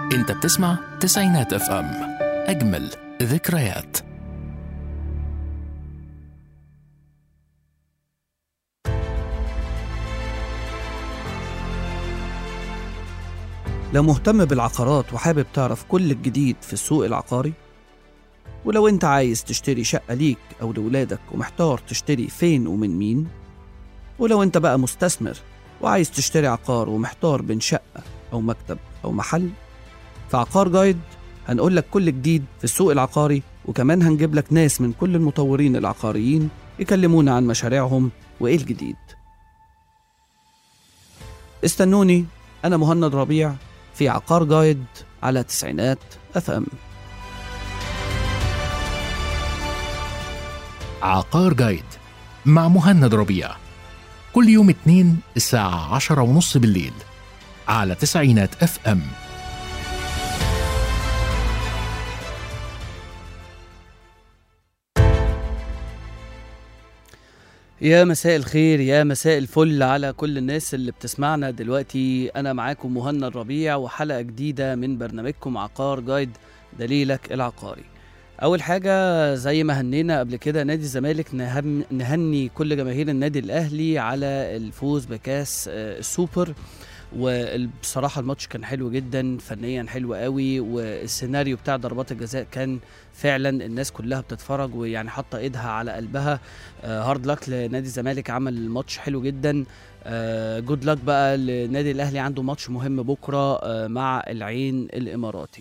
انت بتسمع تسعينات اف ام اجمل ذكريات لو مهتم بالعقارات وحابب تعرف كل الجديد في السوق العقاري ولو انت عايز تشتري شقة ليك أو لولادك ومحتار تشتري فين ومن مين ولو انت بقى مستثمر وعايز تشتري عقار ومحتار بين شقة أو مكتب أو محل في عقار جايد هنقول لك كل جديد في السوق العقاري وكمان هنجيب لك ناس من كل المطورين العقاريين يكلمونا عن مشاريعهم وإيه الجديد استنوني أنا مهند ربيع في عقار جايد على تسعينات اف ام عقار جايد مع مهند ربيع كل يوم اتنين الساعة عشرة ونص بالليل على تسعينات اف ام يا مساء الخير يا مساء الفل على كل الناس اللي بتسمعنا دلوقتي انا معاكم مهند ربيع وحلقه جديده من برنامجكم عقار جايد دليلك العقاري اول حاجه زي ما هنينا قبل كده نادي الزمالك نهم نهني كل جماهير النادي الاهلي على الفوز بكاس آه، السوبر وبصراحة الماتش كان حلو جدا فنيا حلو قوي والسيناريو بتاع ضربات الجزاء كان فعلا الناس كلها بتتفرج ويعني حاطة ايدها على قلبها هارد لك لنادي الزمالك عمل ماتش حلو جدا جود لك بقى لنادي الاهلي عنده ماتش مهم بكرة آه، مع العين الاماراتي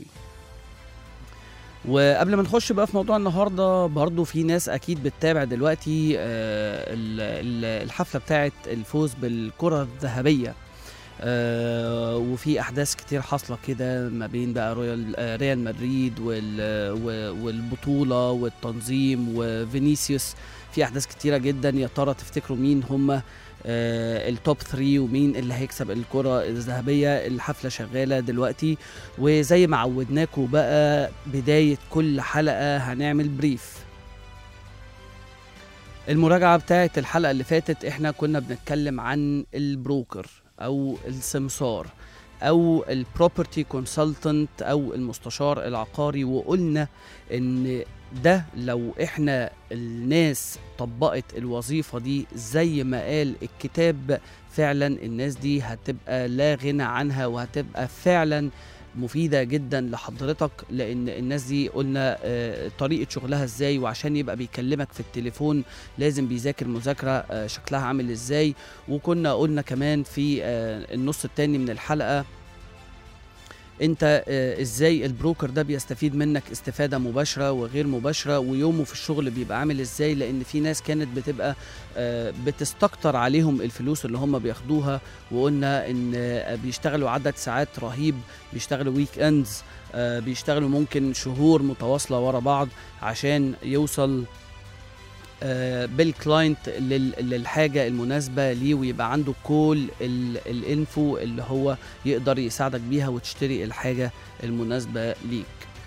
وقبل ما نخش بقى في موضوع النهارده برضو في ناس اكيد بتتابع دلوقتي آه، ال- ال- الحفله بتاعه الفوز بالكره الذهبيه آه، وفي احداث كتير حاصله كده ما بين بقى رويال آه، ريال مدريد وال- و- والبطوله والتنظيم وفينيسيوس في احداث كتيره جدا يا ترى تفتكروا مين هم التوب 3 ومين اللي هيكسب الكره الذهبيه الحفله شغاله دلوقتي وزي ما عودناكم بقى بدايه كل حلقه هنعمل بريف المراجعه بتاعت الحلقه اللي فاتت احنا كنا بنتكلم عن البروكر او السمسار او البروبرتي كونسلتنت او المستشار العقاري وقلنا ان ده لو احنا الناس طبقت الوظيفة دي زي ما قال الكتاب فعلا الناس دي هتبقى لا غنى عنها وهتبقى فعلا مفيدة جدا لحضرتك لأن الناس دي قلنا آه، طريقة شغلها ازاي وعشان يبقى بيكلمك في التليفون لازم بيذاكر مذاكرة آه، شكلها عامل ازاي وكنا قلنا كمان في آه، النص التاني من الحلقة انت آه، ازاي البروكر ده بيستفيد منك استفادة مباشرة وغير مباشرة ويومه في الشغل بيبقى عامل ازاي لان في ناس كانت بتبقى آه، بتستكتر عليهم الفلوس اللي هم بياخدوها وقلنا ان آه، بيشتغلوا عدد ساعات رهيب بيشتغلوا ويك اندز بيشتغلوا ممكن شهور متواصلة ورا بعض عشان يوصل آه، بالكلاينت لل- للحاجة المناسبة ليه ويبقى عنده كل ال- الانفو اللي هو يقدر يساعدك بيها وتشتري الحاجة المناسبة ليك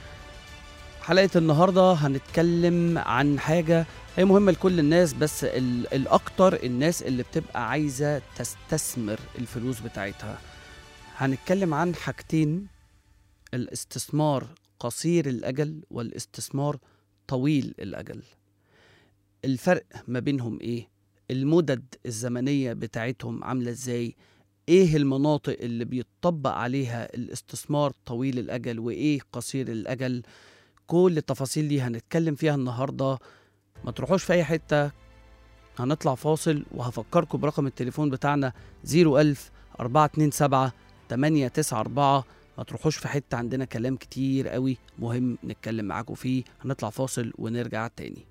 حلقة النهاردة هنتكلم عن حاجة هي مهمة لكل الناس بس ال- الأكتر الناس اللي بتبقى عايزة تستثمر الفلوس بتاعتها هنتكلم عن حاجتين الاستثمار قصير الأجل والاستثمار طويل الأجل الفرق ما بينهم ايه المدد الزمنية بتاعتهم عاملة ازاي ايه المناطق اللي بيتطبق عليها الاستثمار طويل الاجل وايه قصير الاجل كل التفاصيل دي هنتكلم فيها النهارده ما تروحوش في اي حته هنطلع فاصل وهفكركم برقم التليفون بتاعنا 01000 427 894 ما تروحوش في حته عندنا كلام كتير قوي مهم نتكلم معاكم فيه هنطلع فاصل ونرجع تاني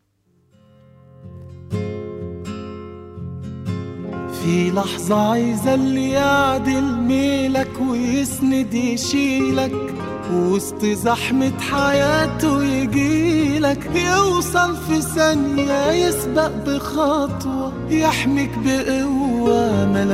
في لحظة عايزة اللي يعدل ميلك ويسند يشيلك وسط زحمة حياته يجيلك يوصل في ثانية يسبق بخطوة يحميك بقوة ملاك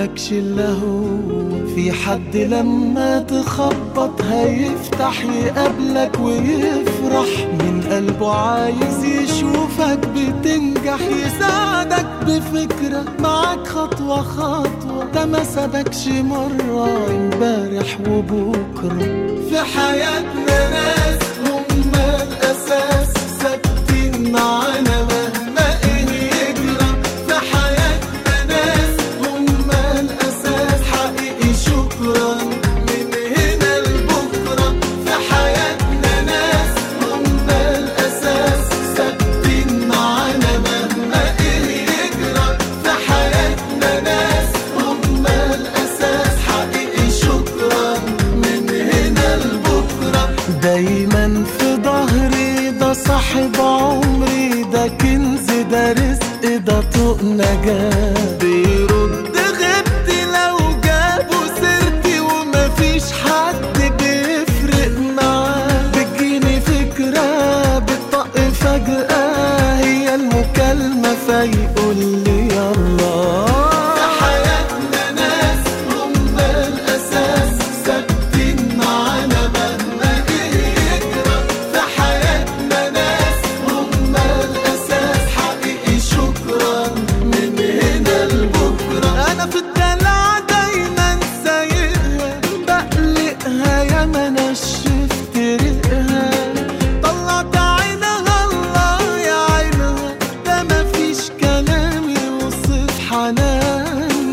مالكش الا هو في حد لما تخبط هيفتح يقابلك ويفرح من قلبه عايز يشوفك بتنجح يساعدك بفكرة معاك خطوة خطوة ده ما سابكش مرة امبارح وبكرة في حياتنا ناس هم الأساس ثابتين معانا مهما ايه يجرى في حياتنا ناس هم الأساس حقيقي شكرا من هنا لبكرة في حياتنا ناس هم الأساس ثابتين معانا مهما ايه يجرى في حياتنا ناس هم الأساس حقيقي شكرا من هنا لبكرة دايما في ظهري ده صاحب عمري ده كنز ده رزق ده طوق نجاة بيرد غبتي لو جابوا سيرتي ومفيش حد بيفرق معاه بتجيني فكرة بتطق فجأة هي المكالمة فيقول لي يلا في حياتنا ناس هم الأساس ثابتين معانا مهما إيه يجرى في حياتنا ناس هم الأساس حقيقي شكرا من هنا لبكرة أنا في الدلع دايما سايقها بقلقها يا ما نشفت ريقها طلعت عينها الله يا عينها ده مفيش كلام يوصف حنانها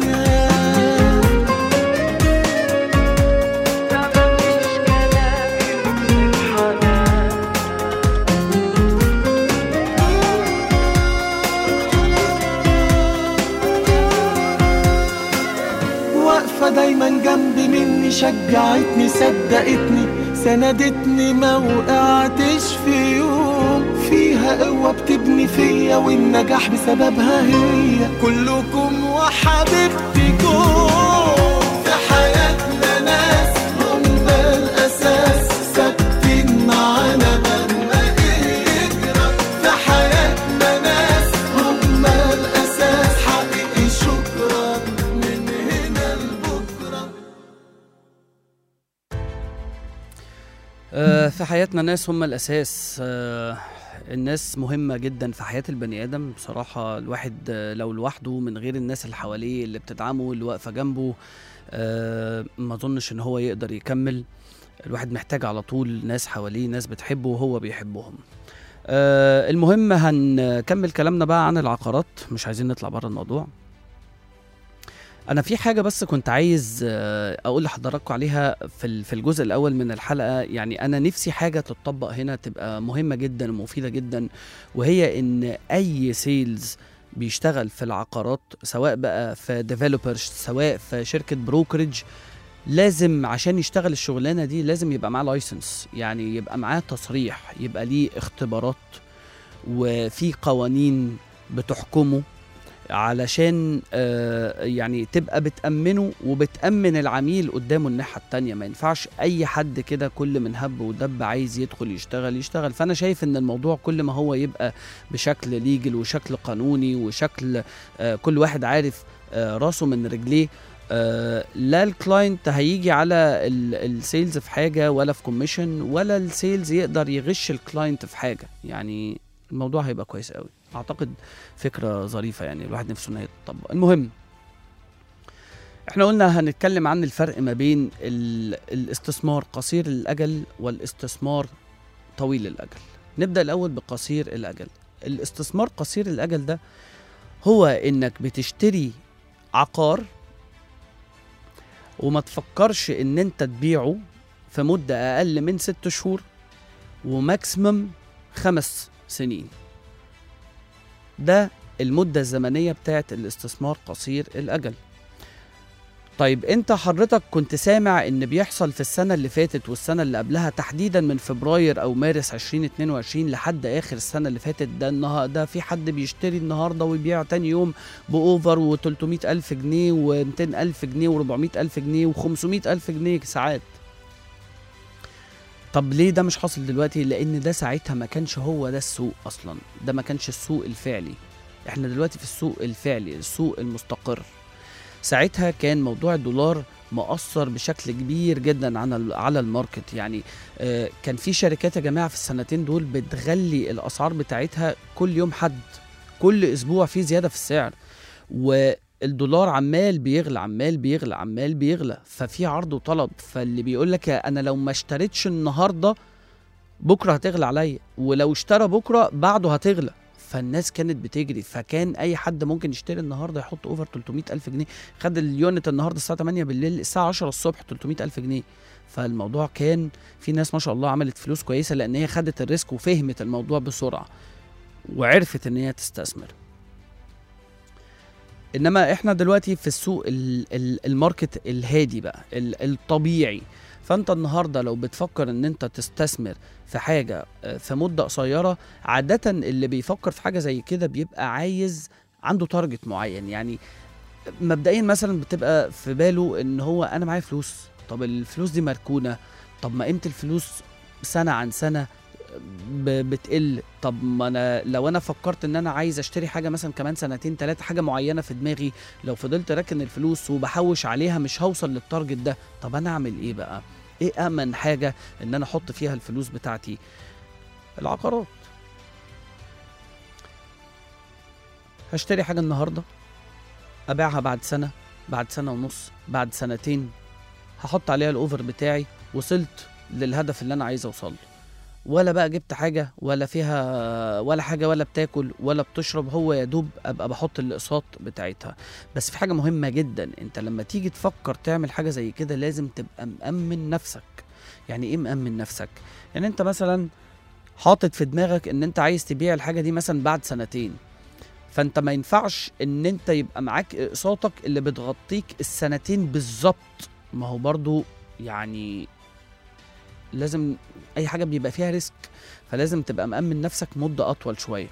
واقفة دايما جنبي مني شجعتني صدقتني سندتني ما وقعتش في يوم فيها قوة بتبني فيا والنجاح بسببها هي كلكم وحبيبتكم في حياتنا ناس هم الأساس ثابتين معانا مهما إيه يجرى في حياتنا ناس هم الأساس حقيقي شكرا من هنا لبكرة آه، في حياتنا ناس هم الأساس آه، الناس مهمة جدا في حياة البني آدم بصراحة الواحد آه، لو لوحده من غير الناس اللي حواليه اللي بتدعمه اللي واقفة جنبه آه، ما أظنش إن هو يقدر يكمل الواحد محتاج على طول ناس حواليه ناس بتحبه وهو بيحبهم آه، المهم هنكمل كلامنا بقى عن العقارات مش عايزين نطلع بره الموضوع انا في حاجه بس كنت عايز آه، اقول لحضراتكم عليها في ال- في الجزء الاول من الحلقه يعني انا نفسي حاجه تتطبق هنا تبقى مهمه جدا ومفيده جدا وهي ان اي سيلز بيشتغل في العقارات سواء بقى في ديفلوبر سواء في شركه بروكرج لازم عشان يشتغل الشغلانه دي لازم يبقى معاه لايسنس يعني يبقى معاه تصريح يبقى ليه اختبارات وفي قوانين بتحكمه علشان آه، يعني تبقى بتأمنه وبتأمن العميل قدامه الناحية التانية ما ينفعش أي حد كده كل من هب ودب عايز يدخل يشتغل يشتغل فأنا شايف إن الموضوع كل ما هو يبقى بشكل ليجل وشكل قانوني وشكل آه، كل واحد عارف آه، راسه من رجليه آه، لا الكلاينت هيجي على السيلز في حاجة ولا في كوميشن ولا السيلز يقدر يغش الكلاينت في حاجة يعني الموضوع هيبقى كويس قوي اعتقد فكره ظريفه يعني الواحد نفسه انها تطبق المهم احنا قلنا هنتكلم عن الفرق ما بين ال... الاستثمار قصير الاجل والاستثمار طويل الاجل نبدا الاول بقصير الاجل الاستثمار قصير الاجل ده هو انك بتشتري عقار وما تفكرش ان انت تبيعه في مده اقل من ست شهور وماكسيمم خمس سنين ده المدة الزمنية بتاعت الاستثمار قصير الأجل طيب انت حضرتك كنت سامع ان بيحصل في السنة اللي فاتت والسنة اللي قبلها تحديدا من فبراير او مارس 2022 لحد اخر السنة اللي فاتت ده النهارده ده في حد بيشتري النهارده ويبيع تاني يوم باوفر و300 الف جنيه و200 الف جنيه و400 الف جنيه و500 الف جنيه ساعات طب ليه ده مش حاصل دلوقتي لان ده ساعتها ما كانش هو ده السوق اصلا ده ما كانش السوق الفعلي احنا دلوقتي في السوق الفعلي السوق المستقر ساعتها كان موضوع الدولار مؤثر بشكل كبير جدا على على الماركت يعني آه، كان في شركات يا جماعه في السنتين دول بتغلي الاسعار بتاعتها كل يوم حد كل اسبوع في زياده في السعر والدولار عمال بيغلى عمال بيغلى عمال بيغلى ففي عرض وطلب فاللي بيقول لك انا لو ما اشتريتش النهارده بكره هتغلى عليا ولو اشترى بكره بعده هتغلى فالناس كانت بتجري فكان اي حد ممكن يشتري النهارده يحط اوفر 300 الف جنيه خد اليونت النهارده الساعه 8 بالليل الساعه 10 الصبح 300 الف جنيه فالموضوع كان في ناس ما شاء الله عملت فلوس كويسه لان هي خدت الريسك وفهمت الموضوع بسرعه وعرفت ان هي تستثمر انما احنا دلوقتي في السوق ال- ال- الماركت الهادي بقى ال- الطبيعي فانت النهارده لو بتفكر ان انت تستثمر في حاجه آه، في مده قصيره عاده اللي بيفكر في حاجه زي كده بيبقى عايز عنده تارجت معين يعني مبدئيا مثلا بتبقى في باله ان هو انا معايا فلوس طب الفلوس دي مركونه طب ما قيمه الفلوس سنه عن سنه ب- بتقل طب ما انا لو انا فكرت ان انا عايز اشتري حاجه مثلا كمان سنتين ثلاثه حاجه معينه في دماغي لو فضلت راكن الفلوس وبحوش عليها مش هوصل للتارجت ده طب انا اعمل ايه بقى ايه امن حاجه ان انا احط فيها الفلوس بتاعتي العقارات هشتري حاجه النهارده ابيعها بعد سنه بعد سنه ونص بعد سنتين هحط عليها الاوفر بتاعي وصلت للهدف اللي انا عايز اوصل له ولا بقى جبت حاجه ولا فيها ولا حاجه ولا بتاكل ولا بتشرب هو يا دوب ابقى بحط الاقساط بتاعتها بس في حاجه مهمه جدا انت لما تيجي تفكر تعمل حاجه زي كده لازم تبقى مأمن نفسك يعني ايه مأمن نفسك يعني انت مثلا حاطط في دماغك ان انت عايز تبيع الحاجه دي مثلا بعد سنتين فانت ما ينفعش ان انت يبقى معاك اقساطك اللي بتغطيك السنتين بالظبط ما هو برضو يعني لازم اي حاجه بيبقى فيها ريسك فلازم تبقى مأمن نفسك مده اطول شويه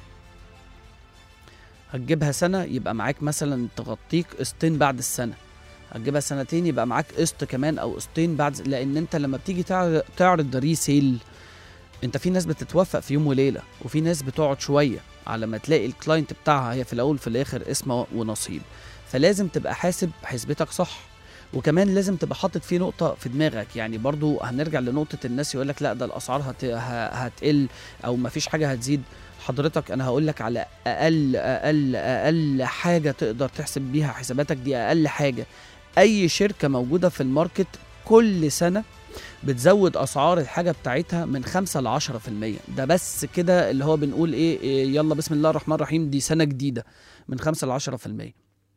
هتجيبها سنه يبقى معاك مثلا تغطيك قسطين بعد السنه هتجيبها سنتين يبقى معاك قسط كمان او قسطين بعد لان انت لما بتيجي تعرض, تعرض ريسيل انت في ناس بتتوفق في يوم وليله وفي ناس بتقعد شويه على ما تلاقي الكلاينت بتاعها هي في الاول في الاخر اسمه ونصيب فلازم تبقى حاسب حسبتك صح وكمان لازم تبقى حاطط فيه نقطة في دماغك يعني برضو هنرجع لنقطة الناس يقول لك لا ده الأسعار هت... ه- هتقل أو مفيش حاجة هتزيد حضرتك أنا هقول لك على أقل أقل أقل حاجة تقدر تحسب بيها حساباتك دي أقل حاجة أي شركة موجودة في الماركت كل سنة بتزود اسعار الحاجه بتاعتها من 5 ل 10% ده بس كده اللي هو بنقول ايه, إيه يلا بسم الله الرحمن الرحيم دي سنه جديده من 5 ل 10%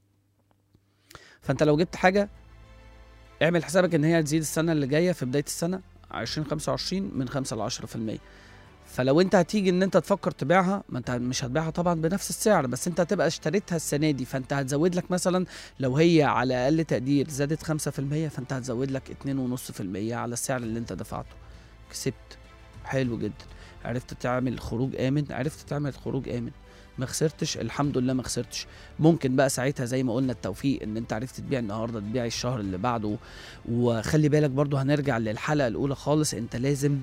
فانت لو جبت حاجه اعمل حسابك ان هي هتزيد السنه اللي جايه في بدايه السنه 2025 من 5 ل 10% فلو انت هتيجي ان انت تفكر تبيعها ما انت مش هتبيعها طبعا بنفس السعر بس انت هتبقى اشتريتها السنه دي فانت هتزود لك مثلا لو هي على اقل تقدير زادت 5% فانت هتزود لك 2.5% على السعر اللي انت دفعته كسبت حلو جدا عرفت تعمل خروج امن عرفت تعمل خروج امن ما خسرتش الحمد لله ما خسرتش ممكن بقى ساعتها زي ما قلنا التوفيق ان انت عرفت تبيع النهارده تبيع الشهر اللي بعده وخلي بالك برضو هنرجع للحلقه الاولى خالص انت لازم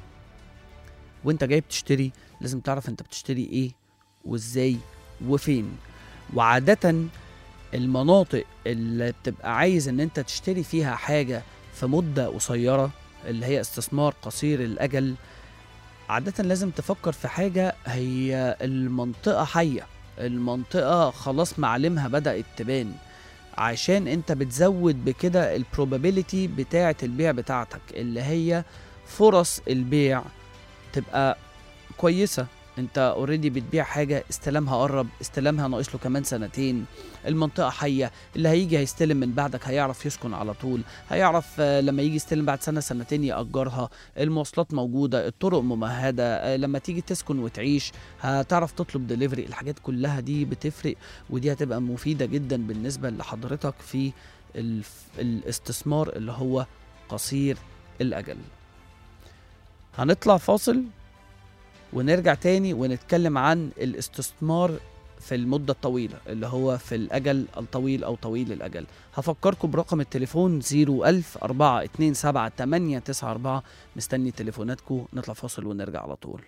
وانت جاي بتشتري لازم تعرف انت بتشتري ايه وازاي وفين وعادة المناطق اللي بتبقى عايز ان انت تشتري فيها حاجة في مدة قصيرة اللي هي استثمار قصير الأجل عادة لازم تفكر في حاجة هي المنطقة حية المنطقة خلاص معالمها بدأت تبان عشان انت بتزود بكده البروبابيليتي بتاعة البيع بتاعتك اللي هي فرص البيع تبقى كويسة انت اوريدي بتبيع حاجة استلامها قرب استلامها ناقص له كمان سنتين المنطقة حية اللي هيجي هيستلم من بعدك هيعرف يسكن على طول هيعرف آه، لما يجي يستلم بعد سنة سنتين يأجرها المواصلات موجودة الطرق ممهدة آه، لما تيجي تسكن وتعيش هتعرف تطلب دليفري الحاجات كلها دي بتفرق ودي هتبقى مفيدة جدا بالنسبة لحضرتك في الف- الاستثمار اللي هو قصير الأجل هنطلع فاصل ونرجع تاني ونتكلم عن الاستثمار في المدة الطويلة اللي هو في الأجل الطويل أو طويل الأجل هفكركم برقم التليفون 01000 427 894 مستني تليفوناتكم نطلع فاصل ونرجع على طول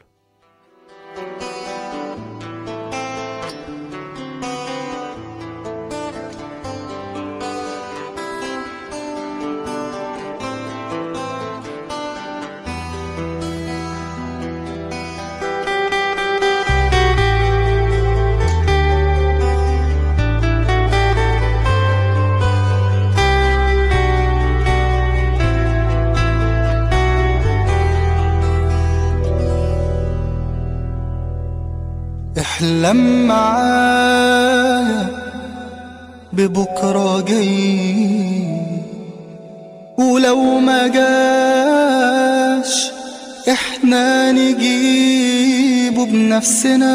احلم معايا ببكرة جاي ولو ما جاش احنا نجيبه بنفسنا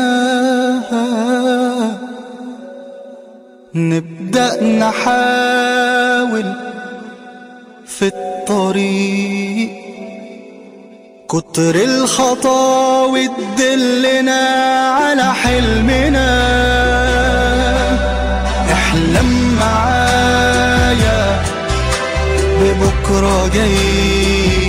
نبدأ نحاول في الطريق كتر الخطاوي تدلنا على حلمنا احلم معايا ببكرة جاي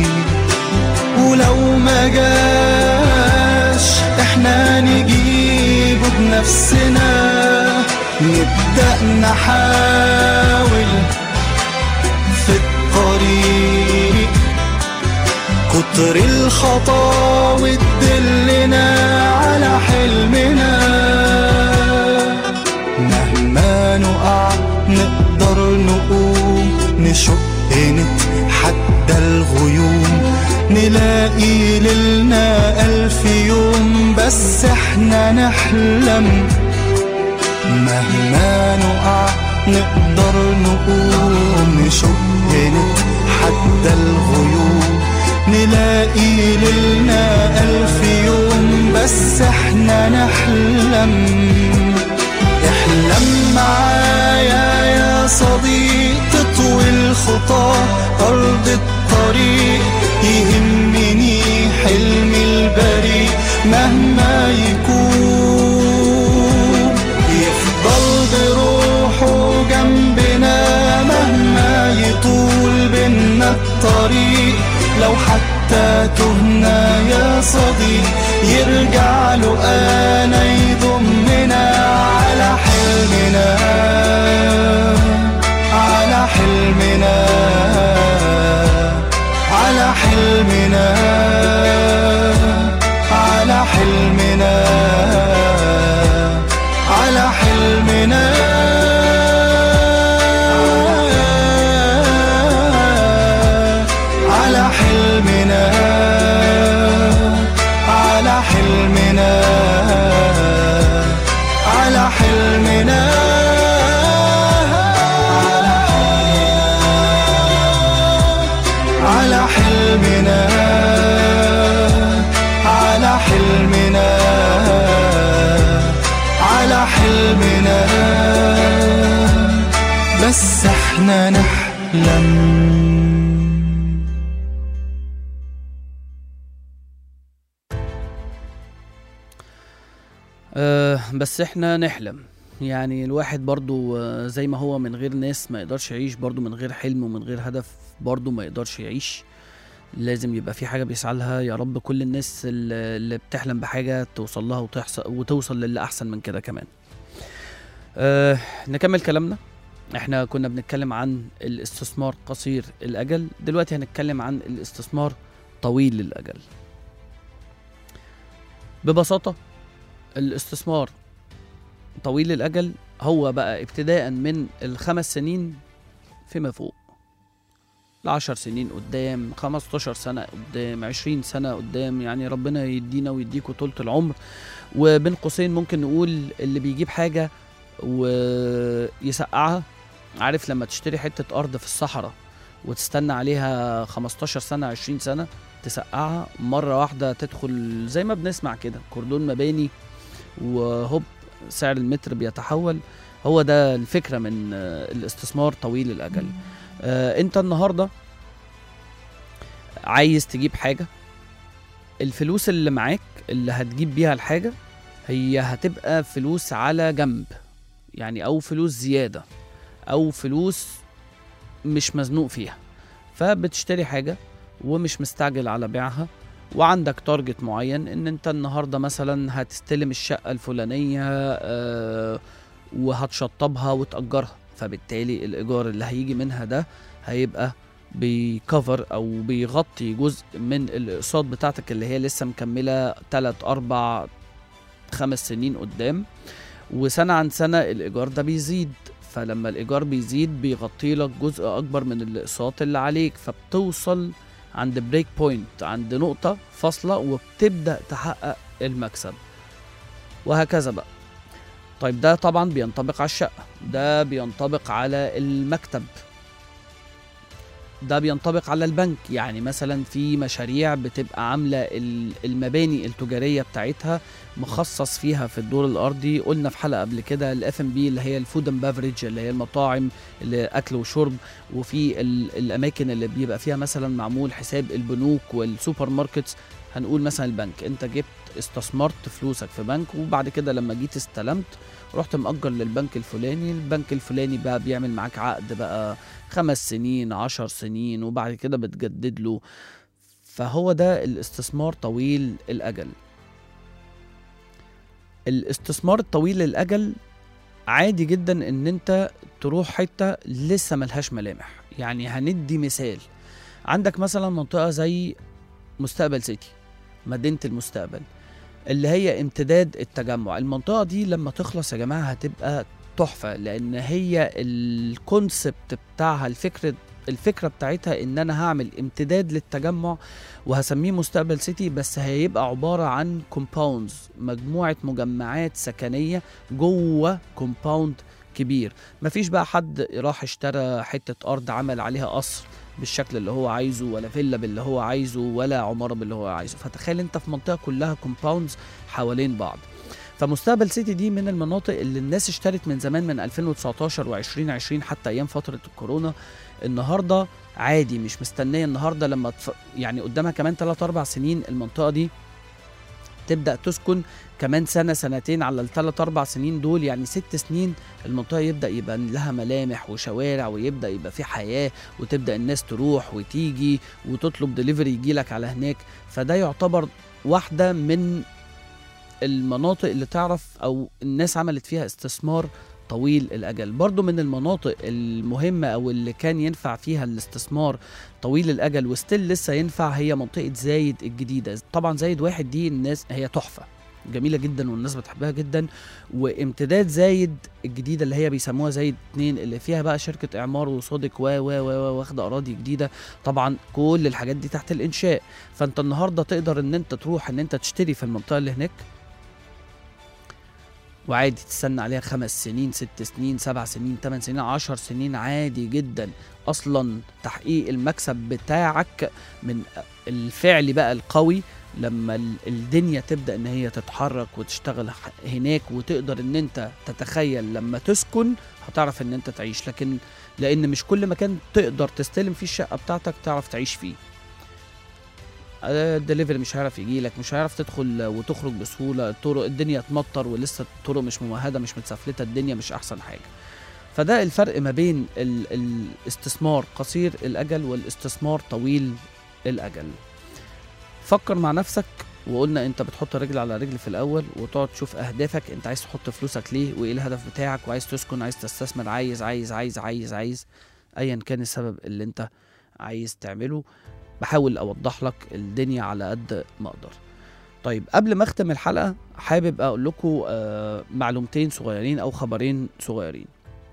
ولو ما جاش احنا نجيبه بنفسنا نبدأ نحاول في الطريق كتر الخطاوي تدلنا على حلمنا مهما نقع نقدر نقوم نشق نتحدى الغيوم نلاقي ليلنا ألف يوم بس احنا نحلم مهما نقع نقدر نقوم نشق نتحدى الغيوم نلاقي ليلنا ألف يوم بس احنا نحلم احلم معايا يا صديق تطوي الخطى أرض الطريق يهمني حلمي البريء مهما يكون يفضل بروحه جنبنا مهما يطول بينا الطريق لو حتى تهنا يا صديق يرجع له انا يضمنا على حلمنا على حلمنا على حلمنا على حلمنا على حلمنا على حلمنا على حلمنا على حلمنا على حلمنا على حلمنا على حلمنا بس احنا نحلم أه بس احنا نحلم يعني الواحد برضو آه، زي ما هو من غير ناس ما يقدرش يعيش برضو من غير حلم ومن غير هدف برضو ما يقدرش يعيش لازم يبقى في حاجة بيسعى لها يا رب كل الناس اللي اللي بتحلم بحاجة توصل لها وتحصل وتوصل للي أحسن من كده كمان أه نكمل كلامنا احنا كنا بنتكلم عن الاستثمار قصير الأجل دلوقتي هنتكلم عن الاستثمار طويل الأجل ببساطة الاستثمار طويل الأجل هو بقى ابتداء من الخمس سنين فيما فوق العشر سنين قدام 15 سنة قدام 20 سنة قدام يعني ربنا يدينا ويديكوا طولة العمر وبين قوسين ممكن نقول اللي بيجيب حاجة ويسقعها عارف لما تشتري حتة أرض في الصحراء وتستنى عليها 15 سنة 20 سنة تسقعها مرة واحدة تدخل زي ما بنسمع كده كردون مباني وهوب سعر المتر بيتحول هو ده الفكرة من آه، الاستثمار طويل الأجل آه، انت النهاردة عايز تجيب حاجة الفلوس اللي معاك اللي هتجيب بيها الحاجة هي هتبقى فلوس على جنب يعني أو فلوس زيادة أو فلوس مش مزنوق فيها فبتشتري حاجة ومش مستعجل على بيعها وعندك تارجت معين ان انت النهارده مثلا هتستلم الشقه الفلانيه آه وهتشطبها وتأجرها فبالتالي الإيجار اللي هيجي منها ده هيبقى بيكفر أو بيغطي جزء من الأقساط بتاعتك اللي هي لسه مكملة تلات أربع خمس سنين قدام وسنة عن سنة الإيجار ده بيزيد فلما الإيجار بيزيد بيغطي لك جزء أكبر من الأقساط اللي عليك فبتوصل عند بريك بوينت عند نقطة فاصلة وبتبدأ تحقق المكسب وهكذا بقى طيب ده طبعا بينطبق على الشقة ده بينطبق على المكتب ده بينطبق على البنك يعني مثلا في مشاريع بتبقى عاملة ال- المباني التجارية بتاعتها مخصص فيها في الدور الأرضي قلنا في حلقة قبل كده الاف ام بي اللي هي الفود اند بافريج اللي هي المطاعم اللي أكل وشرب وفي ال- الأماكن اللي بيبقى فيها مثلا معمول حساب البنوك والسوبر ماركتس هنقول مثلا البنك انت جبت استثمرت فلوسك في بنك وبعد كده لما جيت استلمت رحت مأجر للبنك الفلاني البنك الفلاني بقى بيعمل معاك عقد بقى خمس سنين عشر سنين وبعد كده بتجدد له فهو ده الاستثمار طويل الأجل الاستثمار الطويل الأجل عادي جدا ان انت تروح حتة لسه ملهاش ملامح يعني هندي مثال عندك مثلا منطقة زي مستقبل سيتي مدينة المستقبل اللي هي امتداد التجمع المنطقة دي لما تخلص يا جماعة هتبقى تحفة لأن هي الكونسبت بتاعها الفكرة الفكرة بتاعتها إن أنا هعمل امتداد للتجمع وهسميه مستقبل سيتي بس هيبقى عبارة عن كومباوندز مجموعة مجمعات سكنية جوه كومباوند كبير مفيش بقى حد راح اشترى حتة أرض عمل عليها قصر بالشكل اللي هو عايزه ولا فيلا باللي هو عايزه ولا عمارة باللي هو عايزه فتخيل انت في منطقة كلها كومباوندز حوالين بعض فمستقبل سيتي دي من المناطق اللي الناس اشترت من زمان من 2019 و2020 حتى ايام فتره الكورونا النهارده عادي مش مستنيه النهارده لما تف... يعني قدامها كمان 3 4 سنين المنطقه دي تبدا تسكن كمان سنه سنتين على الثلاث اربع سنين دول يعني ست سنين المنطقه يبدا يبقى لها ملامح وشوارع ويبدا يبقى في حياه وتبدا الناس تروح وتيجي وتطلب دليفري يجي لك على هناك فده يعتبر واحده من المناطق اللي تعرف او الناس عملت فيها استثمار طويل الاجل برضو من المناطق المهمه او اللي كان ينفع فيها الاستثمار طويل الاجل وستيل لسه ينفع هي منطقه زايد الجديده طبعا زايد واحد دي الناس هي تحفه جميله جدا والناس بتحبها جدا وامتداد زايد الجديده اللي هي بيسموها زايد اتنين اللي فيها بقى شركه اعمار وصادق و و و و واخده اراضي جديده طبعا كل الحاجات دي تحت الانشاء فانت النهارده تقدر ان انت تروح ان انت تشتري في المنطقه اللي هناك وعادي تستنى عليها خمس سنين ست سنين سبع سنين ثمان سنين عشر سنين عادي جدا اصلا تحقيق المكسب بتاعك من الفعل بقى القوي لما ال- الدنيا تبدا ان هي تتحرك وتشتغل ح- هناك وتقدر ان انت تتخيل لما تسكن هتعرف ان انت تعيش لكن لان مش كل مكان تقدر تستلم فيه الشقه بتاعتك تعرف تعيش فيه الدليفري مش هيعرف يجي لك مش هيعرف تدخل وتخرج بسهوله الطرق الدنيا تمطر ولسه الطرق مش ممهده مش متسفلته الدنيا مش احسن حاجه فده الفرق ما بين ال- الاستثمار قصير الاجل والاستثمار طويل الاجل فكر مع نفسك وقلنا انت بتحط رجل على رجل في الاول وتقعد تشوف اهدافك انت عايز تحط فلوسك ليه وايه الهدف بتاعك وعايز تسكن عايز تستثمر عايز عايز عايز عايز عايز ايا كان السبب اللي انت عايز تعمله بحاول اوضح لك الدنيا على قد ما اقدر طيب قبل ما اختم الحلقه حابب اقول لكم آه معلومتين صغيرين او خبرين صغيرين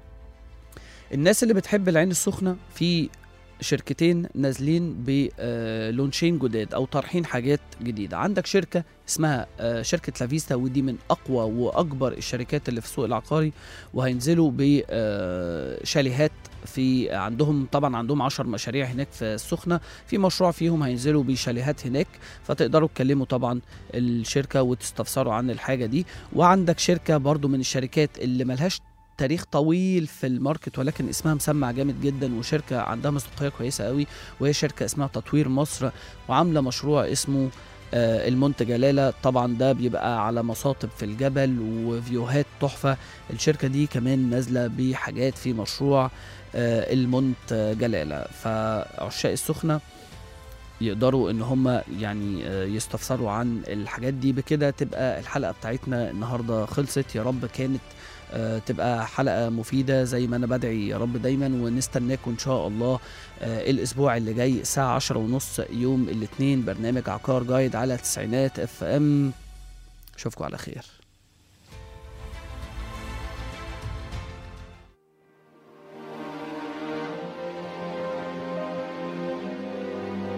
الناس اللي بتحب العين السخنه في شركتين نازلين بلونشين جداد او طارحين حاجات جديده عندك شركه اسمها آه، شركه لافيستا ودي من اقوى واكبر الشركات اللي في السوق العقاري وهينزلوا بشاليهات في عندهم طبعا عندهم 10 مشاريع هناك في السخنه في مشروع فيهم هينزلوا بشاليهات هناك فتقدروا تكلموا طبعا الشركه وتستفسروا عن الحاجه دي وعندك شركه برضو من الشركات اللي ملهاش تاريخ طويل في الماركت ولكن اسمها مسمع جامد جدا وشركه عندها مصداقيه كويسه قوي وهي شركه اسمها تطوير مصر وعامله مشروع اسمه آه، المونت جلاله طبعا ده بيبقى على مصاطب في الجبل وفيوهات تحفه الشركه دي كمان نازله بحاجات في مشروع آه، المونت جلاله فعشاق السخنه يقدروا ان هم يعني آه، يستفسروا عن الحاجات دي بكده تبقى الحلقه بتاعتنا النهارده خلصت يا رب كانت آه، تبقى حلقه مفيده زي ما انا بدعي يا رب دايما ونستناكم ان شاء الله آه، الاسبوع اللي جاي الساعه عشرة ونص يوم الاثنين برنامج عقار جايد على تسعينات اف ام اشوفكم على خير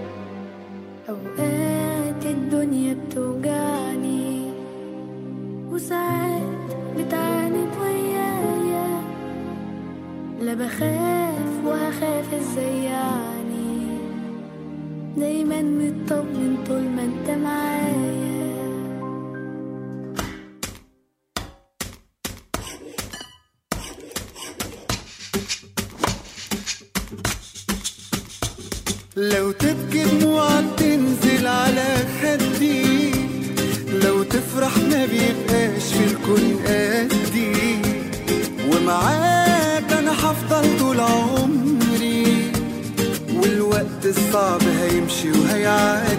أوقات الدنيا بتوجعني وساعات بتعاند ويايا لا بخاف وهخاف ازاي يعني دايما مطمن طول ما انت معايا لو تبكي دموعك تنزل على خدي لو تفرح ما بيبقاش في الكون قدي ومعاك انا هفضل طول عمري والوقت الصعب هيمشي وهيعدي